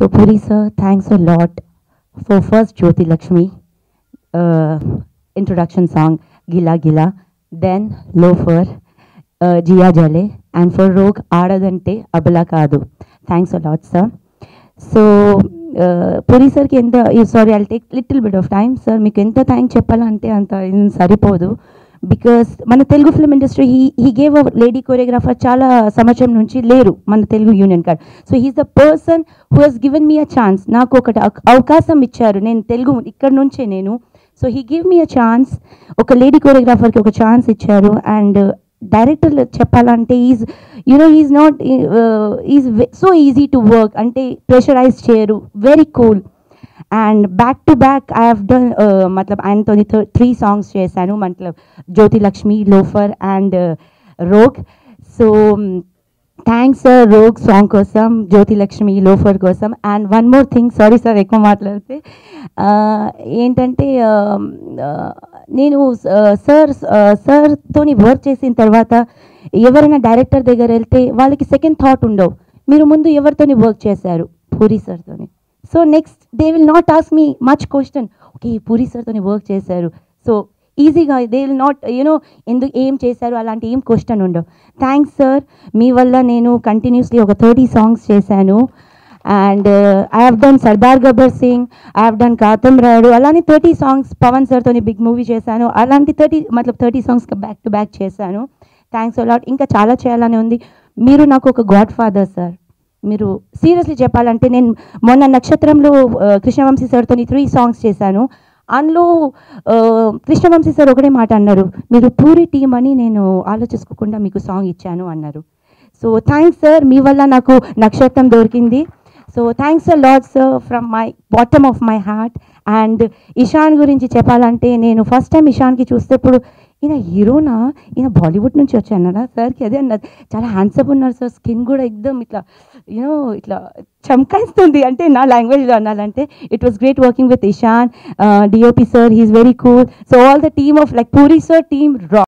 So Puri sir, thanks a lot for first Jyoti Lakshmi uh, introduction song Gila Gila, then Loafer, uh, Jia Jale, and for Rogue Adadante Abala Kadu. Thanks a lot, sir. So Puri సార్కి ఎంత sorry I take little bit of time sir మీకు ఎంత thank చెప్పాలంటే అంత ఇది సరిపోదు because మన Telugu film industry he he gave a lady choreographer చాలా సంవత్సరం నుంచి లేరు మన Telugu union card so he's the person who has given me a chance నాకు ఒకటి అవ- అవకాశం ఇచ్చారు నేను తెలుగు ఇక్కడ నుంచే నేను so he give me a chance ఒక లేడీ కొరియోగ్రాఫర్కి ఒక ఛాన్స్ ఇచ్చారు అండ్ డైరెక్టర్ చెప్పాలంటే is you know is not is so easy to work అంటే ప్రెషరైజ్ చేయరు very cool and back to back I have done మతలబ్ ఆయనతో త్రీ సాంగ్స్ చేశాను మతలబ్ Jyothi Lakshmi Loafer and Rogue so thanks sir Rogue song కోసం Jyothi Lakshmi Loafer కోసం and one more thing sorry sir ఎక్కువ మాట్లాడితే uh, ఏంటంటే uh, uh, నేను సార్ సార్తోని వర్క్ చేసిన తర్వాత ఎవరైనా డైరెక్టర్ దగ్గర వెళ్తే వాళ్ళకి సెకండ్ థాట్ ఉండవు మీరు ముందు ఎవరితోని వర్క్ చేశారు పూరి సార్తోని so next they will not ask me much question okay Puri సార్తోని వర్క్ చేశారు సో ఈజీగా దే విల్ నాట్ యూనో ఎందుకు ఏం చేశారు అలాంటి ఏం క్వశ్చన్ ఉండవు థ్యాంక్స్ సార్ మీ వల్ల నేను కంటిన్యూస్లీ ఒక థర్టీ సాంగ్స్ చేశాను and I have done Sardar Gabbar Singh I have done Katam Rayudu అలానే థర్టీ సాంగ్స్ పవన్ సార్తోని బిగ్ మూవీ చేశాను అలాంటి థర్టీ మతలబ్ thirty songs back to back చేశాను థ్యాంక్స్ అలాట్ ఇంకా చాలా చేయాలని ఉంది మీరు నాకు ఒక గాడ్ ఫాదర్ సార్ మీరు సీరియస్లీ చెప్పాలంటే నేను మొన్న నక్షత్రంలో ఆ, కృష్ణవంశీ సార్తో త్రీ సాంగ్స్ చేశాను అందులో ఆ, కృష్ణవంశీ సార్ ఒకటే మాట అన్నారు మీరు పూరి టీం అని నేను ఆలోచించుకోకుండా మీకు సాంగ్ ఇచ్చాను అన్నారు సో థ్యాంక్స్ సార్ మీ వల్ల నాకు నక్షత్రం దొరికింది so thanks a lot sir from my bottom of my heart and Ishan గురించి చెప్పాలంటే నేను ఫస్ట్ టైం ఇషాన్కి చూస్తేప్పుడు ఈయన హీరోనా ఈయన బాలీవుడ్ నుంచి వచ్చానరా సార్కి అదే అన్నది చాలా హ్యాండ్సప్ ఉన్నారు సార్ స్కిన్ కూడా ఎక్దమ్ ఇట్లా యూనో ఇట్లా చమకాయిస్తుంది అంటే నా లాంగ్వేజ్లో అనాలంటే it was great working with Ishan DOP sir he's very cool so all the team of like Puri sir team రా